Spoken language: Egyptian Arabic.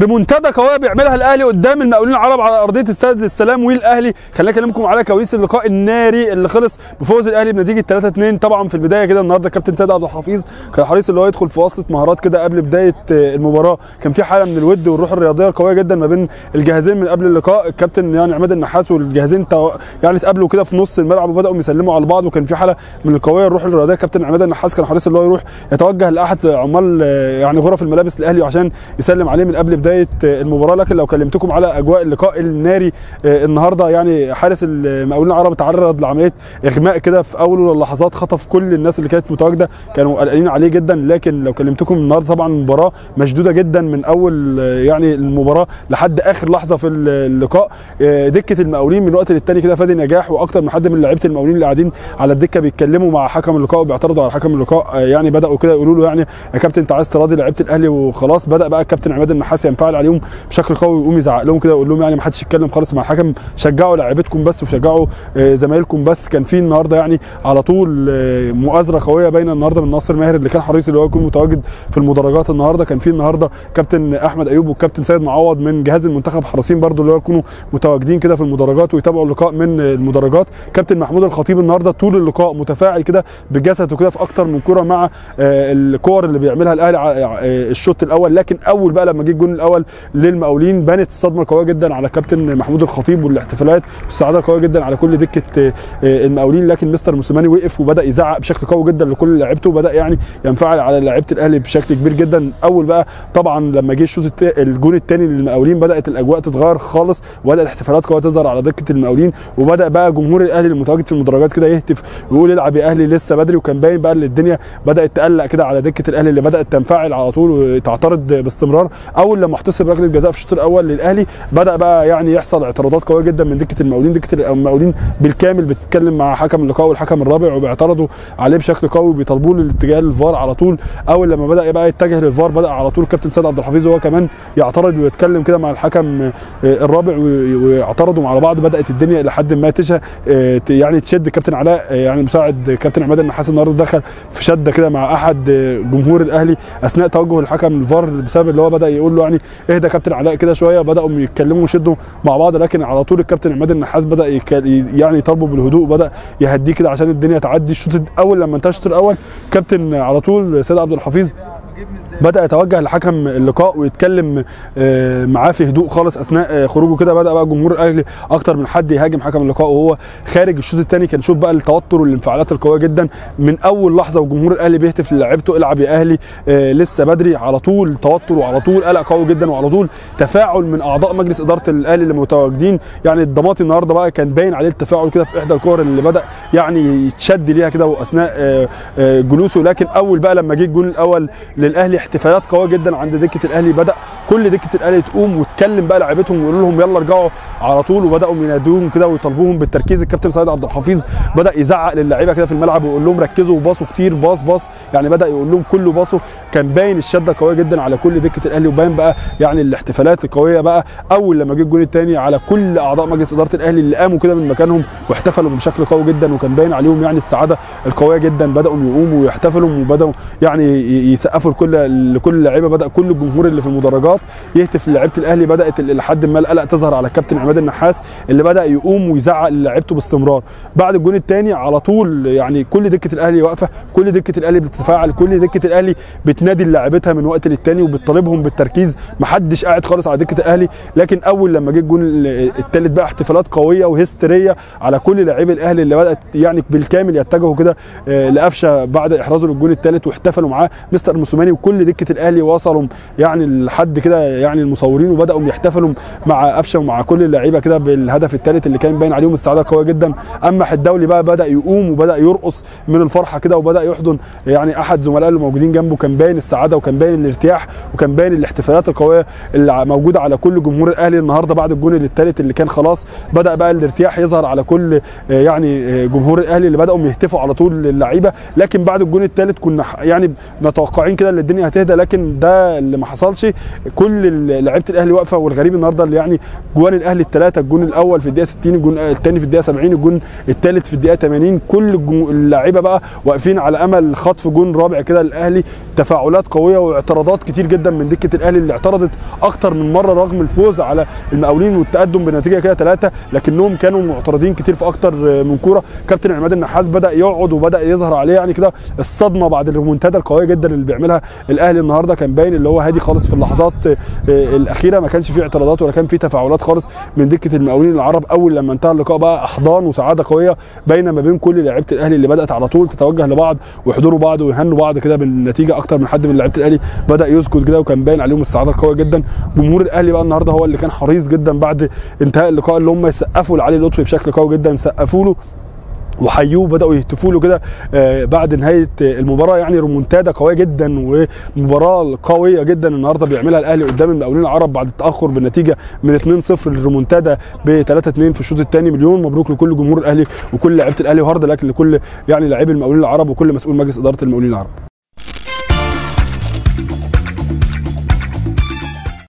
ريمونتادا قويه بيعملها الاهلي قدام المقاولين العرب على ارضيه استاد السلام والاهلي خليني اكلمكم على كواليس اللقاء الناري اللي خلص بفوز الاهلي بنتيجه 3 2 طبعا في البدايه كده النهارده كابتن سيد عبد الحفيظ كان حريص اللي هو يدخل في وصله مهارات كده قبل بدايه المباراه كان في حاله من الود والروح الرياضيه القويه جدا ما بين الجهازين من قبل اللقاء الكابتن يعني عماد النحاس والجهازين يعني اتقابلوا كده في نص الملعب وبداوا يسلموا على بعض وكان في حاله من القويه الروح الرياضيه كابتن عماد النحاس كان حريص اللي هو يروح يتوجه لاحد عمال يعني غرف الملابس الاهلي عشان يسلم عليه من قبل بدايه المباراه لكن لو كلمتكم على اجواء اللقاء الناري النهارده يعني حارس المقاولين العرب تعرض لعمليه اغماء كده في اول اللحظات خطف كل الناس اللي كانت متواجده كانوا قلقانين عليه جدا لكن لو كلمتكم النهارده طبعا المباراه مشدوده جدا من اول يعني المباراه لحد اخر لحظه في اللقاء دكه المقاولين من وقت للتاني كده فادي نجاح واكتر من حد من لعيبه المقاولين اللي قاعدين على الدكه بيتكلموا مع حكم اللقاء وبيعترضوا على حكم اللقاء يعني بداوا كده يقولوا له يعني يا كابتن انت عايز تراضي لعيبه الاهلي وخلاص بدا بقى الكابتن عماد النحاس ينفعل عليهم بشكل قوي ويقوم يزعق لهم كده ويقول لهم يعني ما حدش يتكلم خالص مع الحكم شجعوا لعيبتكم بس وشجعوا زمايلكم بس كان في النهارده يعني على طول مؤازره قويه بين النهارده من ناصر ماهر اللي كان حريص اللي هو يكون متواجد في المدرجات النهارده كان في النهارده كابتن احمد ايوب والكابتن سيد معوض من جهاز المنتخب حريصين برضو اللي هو يكونوا متواجدين كده في المدرجات ويتابعوا اللقاء من المدرجات كابتن محمود الخطيب النهارده طول اللقاء متفاعل كده بجسده كده في اكتر من كره مع الكور اللي بيعملها الاهلي الشوط الاول لكن اول بقى لما جه الجون الاول للمقاولين بانت الصدمه القويه جدا على كابتن محمود الخطيب والاحتفالات والسعاده القويه جدا على كل دكه المقاولين لكن مستر موسيماني وقف وبدا يزعق بشكل قوي جدا لكل لعيبته وبدا يعني ينفعل على لعيبه الاهلي بشكل كبير جدا اول بقى طبعا لما جه الشوط الجون الثاني للمقاولين بدات الاجواء تتغير خالص وبدات احتفالات قويه تظهر على دكه المقاولين وبدا بقى جمهور الاهلي المتواجد في المدرجات كده يهتف ويقول العب يا اهلي لسه بدري وكان باين بقى ان الدنيا بدات تقلق كده على دكه الاهلي اللي بدات تنفعل على طول وتعترض باستمرار اول لما احتسب ركله جزاء في الشوط الاول للاهلي بدا بقى يعني يحصل اعتراضات قويه جدا من دكه المقاولين دكه المقاولين بالكامل بتتكلم مع حكم اللقاء والحكم الرابع وبيعترضوا عليه بشكل قوي وبيطالبوه للاتجاه للفار على طول اول لما بدا بقى يتجه للفار بدا على طول كابتن سيد عبد الحفيظ هو كمان يعترض ويتكلم كده مع الحكم الرابع ويعترضوا مع بعض بدات الدنيا الى حد ما تشه يعني تشد كابتن علاء يعني مساعد كابتن عماد النحاس النهارده دخل في شده كده مع احد جمهور الاهلي اثناء توجه الحكم الفار بسبب اللي هو بدا يقول له يعني اهدى كابتن علاء كده شويه بداوا يتكلموا ويشدوا مع بعض لكن على طول الكابتن عماد النحاس بدا يعني يطالبه بالهدوء وبدا يهديه كده عشان الدنيا تعدي الشوط الاول لما انتهى الشوط الاول كابتن على طول سيد عبد الحفيظ بدا يتوجه لحكم اللقاء ويتكلم معاه في هدوء خالص اثناء خروجه كده بدا بقى جمهور الاهلي اكتر من حد يهاجم حكم اللقاء وهو خارج الشوط الثاني كان شوف بقى التوتر والانفعالات القويه جدا من اول لحظه وجمهور الاهلي بيهتف للاعيبته العب يا اهلي لسه بدري على طول توتر وعلى طول قلق قوي جدا وعلى طول تفاعل من اعضاء مجلس اداره الاهلي اللي متواجدين يعني الضماطي النهارده بقى كان باين عليه التفاعل كده في احدى الكور اللي بدا يعني يتشد ليها كده واثناء جلوسه لكن اول بقى لما جه الجون الاول للاهلي احتفالات قويه جدا عند دكه الاهلي بدا كل دكه الاهلي تقوم وتكلم بقى لعيبتهم ويقول لهم يلا ارجعوا على طول وبداوا ينادوهم كده ويطالبوهم بالتركيز الكابتن سيد عبد الحفيظ بدا يزعق للعيبه كده في الملعب ويقول لهم ركزوا وباصوا كتير باص باص يعني بدا يقول لهم كله باصوا كان باين الشده قويه جدا على كل دكه الاهلي وباين بقى يعني الاحتفالات القويه بقى اول لما جه الجون الثاني على كل اعضاء مجلس اداره الاهلي اللي قاموا كده من مكانهم واحتفلوا بشكل قوي جدا وكان باين عليهم يعني السعاده القويه جدا بداوا يقوموا ويحتفلوا وبداوا يعني يسقفوا لكل لكل اللعيبه بدا كل الجمهور اللي في المدرجات يهتف لعيبه الاهلي بدات لحد ما القلق تظهر على الكابتن عماد النحاس اللي بدا يقوم ويزعق لعيبته باستمرار بعد الجون الثاني على طول يعني كل دكه الاهلي واقفه كل دكه الاهلي بتتفاعل كل دكه الاهلي بتنادي لعيبتها من وقت للتاني وبتطالبهم بالتركيز محدش قاعد خالص على دكه الاهلي لكن اول لما جه الجون الثالث بقى احتفالات قويه وهستيريه على كل لاعبي الاهلي اللي بدات يعني بالكامل يتجهوا كده لقفشه بعد احرازه للجون الثالث واحتفلوا معاه مستر موسوماني وكل دكه الاهلي وصلوا يعني لحد كده يعني المصورين وبداوا يحتفلوا مع قفشه ومع كل اللعيبه كده بالهدف الثالث اللي كان باين عليهم السعاده قويه جدا اما الدولي بقى بدا يقوم وبدا يرقص من الفرحه كده وبدا يحضن يعني احد زملائه اللي موجودين جنبه كان باين السعاده وكان باين الارتياح وكان باين الاحتفالات القويه اللي موجوده على كل جمهور الاهلي النهارده بعد الجون الثالث اللي كان خلاص بدا بقى الارتياح يظهر على كل يعني جمهور الاهلي اللي بداوا يهتفوا على طول للعيبه لكن بعد الجون الثالث كنا يعني متوقعين كده ان الدنيا هتهدى لكن ده اللي ما حصلش كل لعيبه الاهلي واقفه والغريب النهارده اللي يعني جوان الاهلي الثلاثه الجون الاول في الدقيقه 60 الجون الثاني في الدقيقه 70 الجون الثالث في الدقيقه 80 كل اللعيبه بقى واقفين على امل خطف جون رابع كده للاهلي تفاعلات قويه واعتراضات كتير جدا من دكه الاهلي اللي اعترضت اكتر من مره رغم الفوز على المقاولين والتقدم بنتيجه كده ثلاثه لكنهم كانوا معترضين كتير في اكتر من كوره كابتن عماد النحاس بدا يقعد وبدا يظهر عليه يعني كده الصدمه بعد الريمونتادا القويه جدا اللي بيعملها الاهلي النهارده كان باين اللي هو هادي خالص في اللحظات الاخيره ما كانش فيه اعتراضات ولا كان فيه تفاعلات خالص من دكه المقاولين العرب اول لما انتهى اللقاء بقى احضان وسعاده قويه باينه ما بين كل لعيبه الاهلي اللي بدات على طول تتوجه لبعض ويحضروا بعض ويهنوا بعض كده بالنتيجه اكتر من حد من لعيبه الاهلي بدا يسكت كده وكان باين عليهم السعاده القويه جدا جمهور الاهلي بقى النهارده هو اللي كان حريص جدا بعد انتهاء اللقاء اللي هم يسقفوا لعلي لطفي بشكل قوي جدا سقفوا له وحيوه بداوا يهتفوا له كده بعد نهايه المباراه يعني ريمونتادا قويه جدا ومباراه قويه جدا النهارده بيعملها الاهلي قدام المقاولين العرب بعد التاخر بالنتيجه من 2-0 للريمونتادا ب 3-2 في الشوط الثاني مليون مبروك لكل جمهور الاهلي وكل لعيبه الاهلي وهارد لكن لكل يعني لاعبي المقاولين العرب وكل مسؤول مجلس اداره المقاولين العرب